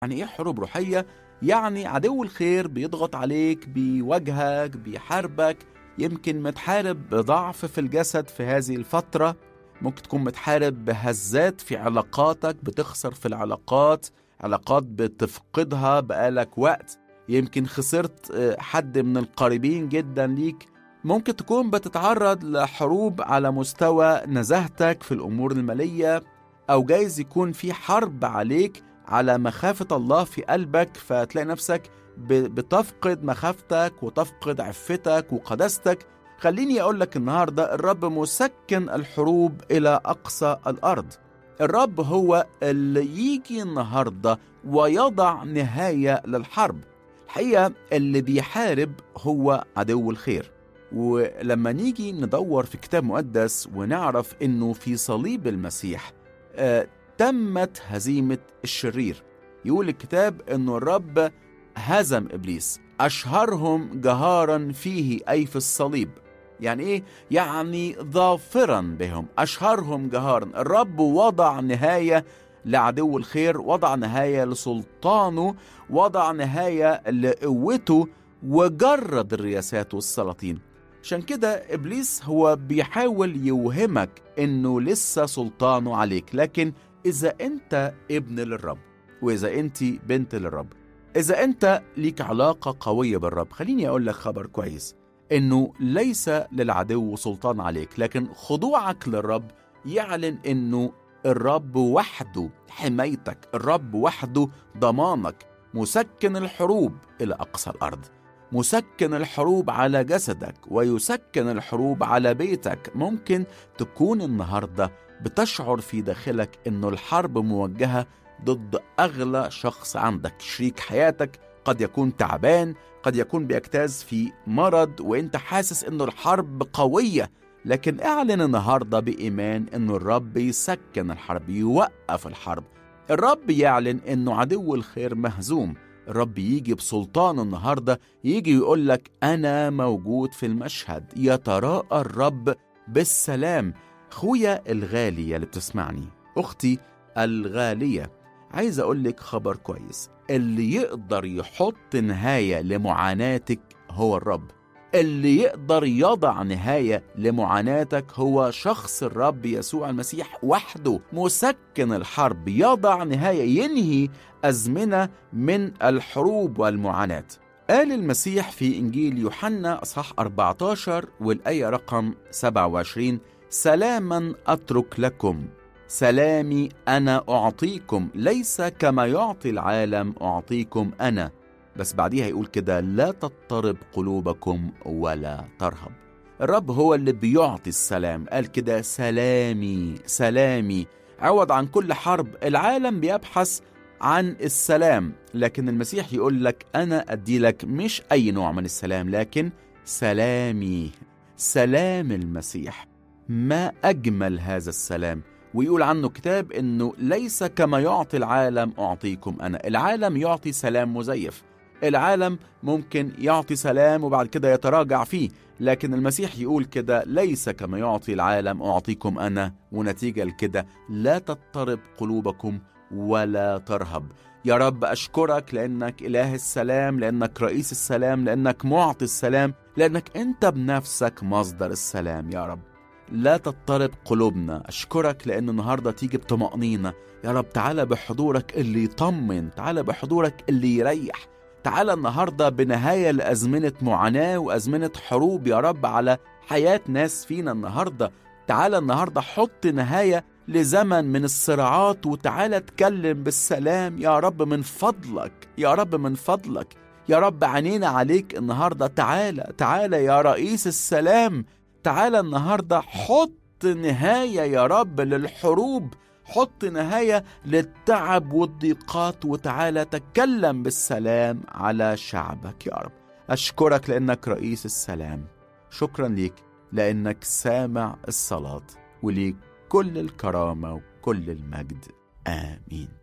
يعني ايه حروب روحيه يعني عدو الخير بيضغط عليك بيواجهك بيحاربك يمكن متحارب بضعف في الجسد في هذه الفتره ممكن تكون متحارب بهزات في علاقاتك بتخسر في العلاقات علاقات بتفقدها بقالك وقت يمكن خسرت حد من القريبين جدا ليك ممكن تكون بتتعرض لحروب على مستوى نزاهتك في الامور الماليه او جايز يكون في حرب عليك على مخافه الله في قلبك فتلاقي نفسك بتفقد مخافتك وتفقد عفتك وقداستك خليني اقول لك النهارده الرب مسكن الحروب الى اقصى الارض الرب هو اللي يجي النهارده ويضع نهايه للحرب الحقيقه اللي بيحارب هو عدو الخير ولما نيجي ندور في كتاب مقدس ونعرف انه في صليب المسيح آه تمت هزيمه الشرير يقول الكتاب انه الرب هزم ابليس اشهرهم جهارا فيه اي في الصليب يعني ايه يعني ظافرا بهم اشهرهم جهارا الرب وضع نهايه لعدو الخير وضع نهايه لسلطانه وضع نهايه لقوته وجرد الرياسات والسلاطين عشان كده ابليس هو بيحاول يوهمك انه لسه سلطانه عليك لكن اذا انت ابن للرب واذا انت بنت للرب اذا انت ليك علاقه قويه بالرب خليني اقول لك خبر كويس انه ليس للعدو سلطان عليك لكن خضوعك للرب يعلن انه الرب وحده حمايتك الرب وحده ضمانك مسكن الحروب الى اقصى الارض مسكن الحروب على جسدك ويسكن الحروب على بيتك ممكن تكون النهارده بتشعر في داخلك انه الحرب موجهه ضد اغلى شخص عندك شريك حياتك قد يكون تعبان قد يكون بيجتاز في مرض وانت حاسس انه الحرب قويه لكن اعلن النهارده بايمان انه الرب يسكن الحرب يوقف الحرب الرب يعلن انه عدو الخير مهزوم الرب يجي بسلطانه النهارده يجي يقول لك انا موجود في المشهد يتراءى الرب بالسلام خويا الغالي اللي بتسمعني اختي الغاليه عايز اقول لك خبر كويس اللي يقدر يحط نهايه لمعاناتك هو الرب اللي يقدر يضع نهايه لمعاناتك هو شخص الرب يسوع المسيح وحده مسكن الحرب يضع نهايه ينهي ازمنه من الحروب والمعاناه قال المسيح في انجيل يوحنا اصحاح 14 والايه رقم 27 سلاما اترك لكم سلامي انا اعطيكم ليس كما يعطي العالم اعطيكم انا بس بعديها يقول كده لا تضطرب قلوبكم ولا ترهب الرب هو اللي بيعطي السلام قال كده سلامي سلامي عوض عن كل حرب العالم بيبحث عن السلام لكن المسيح يقول لك انا ادي لك مش اي نوع من السلام لكن سلامي سلام المسيح ما اجمل هذا السلام ويقول عنه كتاب انه ليس كما يعطي العالم اعطيكم انا العالم يعطي سلام مزيف العالم ممكن يعطي سلام وبعد كده يتراجع فيه لكن المسيح يقول كده ليس كما يعطي العالم اعطيكم انا ونتيجه لكده لا تضطرب قلوبكم ولا ترهب يا رب اشكرك لانك اله السلام لانك رئيس السلام لانك معطي السلام لانك انت بنفسك مصدر السلام يا رب لا تضطرب قلوبنا أشكرك لأن النهاردة تيجي بطمأنينة يا رب تعالى بحضورك اللي يطمن تعالى بحضورك اللي يريح تعالى النهاردة بنهاية لأزمنة معاناة وأزمنة حروب يا رب على حياة ناس فينا النهاردة تعالى النهاردة حط نهاية لزمن من الصراعات وتعالى اتكلم بالسلام يا رب من فضلك يا رب من فضلك يا رب عينينا عليك النهاردة تعالى تعالى يا رئيس السلام تعالى النهارده حط نهايه يا رب للحروب حط نهايه للتعب والضيقات وتعالى تكلم بالسلام على شعبك يا رب اشكرك لانك رئيس السلام شكرا ليك لانك سامع الصلاه وليك كل الكرامه وكل المجد امين